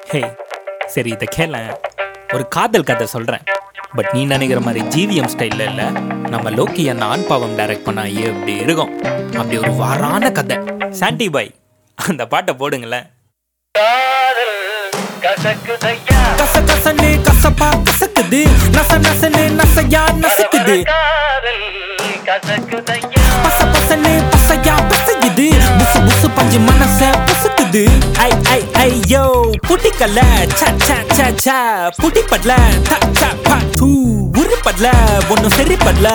ஹே சரி இதை கேள ஒரு காதல் கதை சொல்கிறேன் பட் நீ நினைக்கிற மாதிரி ஜிவிஎம் ஸ்டைலில் இல்லை நம்ம லோக்கி அண்ணா ஆண் பாவம் டைரக்ட் பண்ணா எப்படி இருக்கும் அப்படி ஒரு வாரான கதை சாண்டி பாய் அந்த பாட்டை போடுங்களேன் கச கசன்னு கசப்பா கசக்குது நச நசன்னு நசையா நசுக்குது பச பசன்னு பசையா பசையுது புசு புசு பஞ்சு மனச புசுக்குது ஐ ஐ ஐ யோ புட்டிக்கல்ல ச ச ச ச புட்டிப்படல த ச ப தூ உருப்படல ஒன்னும் சரிப்படல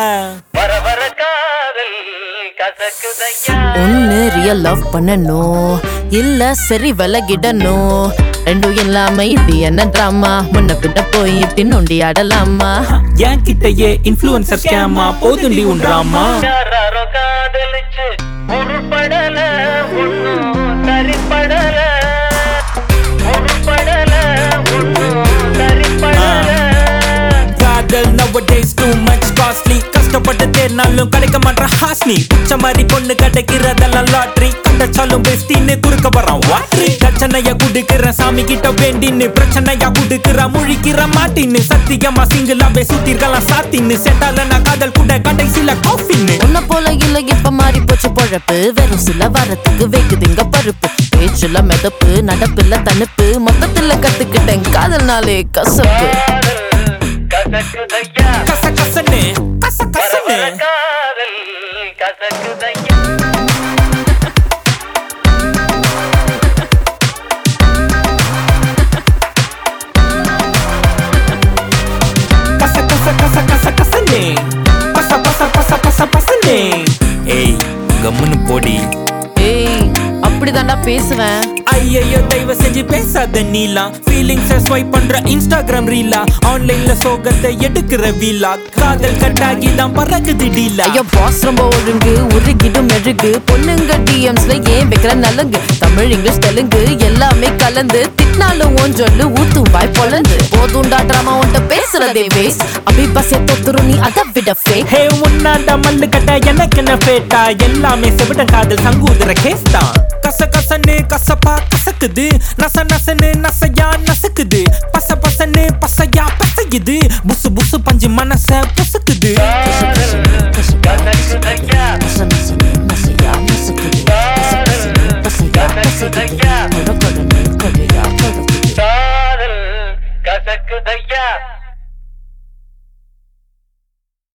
ஒன்னு ரியல் லவ் பண்ணணும் இல்ல சரி விலகிடணும் ரெண்டும் இல்லாம இது என்ன ட்ராமா முன்ன பின்ன போய் இப்படி நொண்டி ஆடலாமா என் கிட்டயே இன்ஃப்ளூயன்சர் ஸ்கேமா போதுண்டி உண்டாமா யாரோ காதலிச்சு உருப்படல ஒண்ணும் சரிப்படல உருப்படல ஒண்ணும் சரிப்படல காதல் nowadays too much costly கஷ்டப்பட்டு தேர்னாலும் கிடைக்க மாட்டா ஹாஸ்னி புச்ச மாதிரி பொண்ணு கிடைக்கிறதெல்லாம் லாட்ரி கண்டச்சாலும் பெஸ்டின்னு குறுக்க வரான் வாட்ரி பிரச்சனைய குடுக்கிற சாமி கிட்ட வேண்டின்னு பிரச்சனையா குடுக்கிற முழிக்கிற மாட்டின்னு சத்தியமா சிங்கிளாவே சுத்திருக்கலாம் சாத்தின்னு செட்டால நான் காதல் கூட கடைசில காஃபின்னு உன்ன போல இல்ல இப்ப மாறி போச்சு பொழப்பு வெறும் சில வாரத்துக்கு வைக்குதுங்க பருப்பு பேச்சுல மிதப்பு நடப்புல தனுப்பு மொத்தத்துல கத்துக்கிட்டேன் காதல்னாலே கசப்பு கசக்குதையா கச கசன்னு கச கசன்னு காதல் கசக்குதையா கச கச கச கச கசன்னு பச பச பச பச பசன்னு ஏய் கம்முன்னு போடி ஏய் அப்படிதான்டா பேசுவேன் ஐயையோ தயவு செஞ்சு பேசாத நீலா ஃபீலிங்ஸ ஸ்வைப் பண்ற இன்ஸ்டாகிராம் ரீலா ஆன்லைன்ல சோகத்தை எடுக்கிற வீலா காதல் கட்டாகி தான் பறக்குது டீலா ஐயோ பாஸ் ரொம்ப ஒழுங்கு உருகிடும் மெழுகு பொண்ணுங்க டிஎம்ஸ்ல ஏன் வைக்கிற நலங்கு தமிழ் இங்கிலீஷ் தெலுங்கு எல்லாமே கலந்து திட்டினாலும் ஓன் சொல்லு ஊத்தும் வாய் பொழந்து போதுண்டா டிராமா உன்ட்ட பேசுறதே வேஸ்ட் அபி பசே தொத்துரும் நீ அதை விட ஃபேக் ஹே உன்னாண்ட மல்லு கட்ட எனக்கு என்ன பேட்டா எல்லாமே செவிட காதல் சங்கூதுற கேஸ் தான் கச கசன்னு கசப்பா கசக்குது நச நசன்னு நசையா நசுக்குது பச பசன்னு பசையா பசையுது புசு புசு பஞ்சு மனச புசுக்குது கச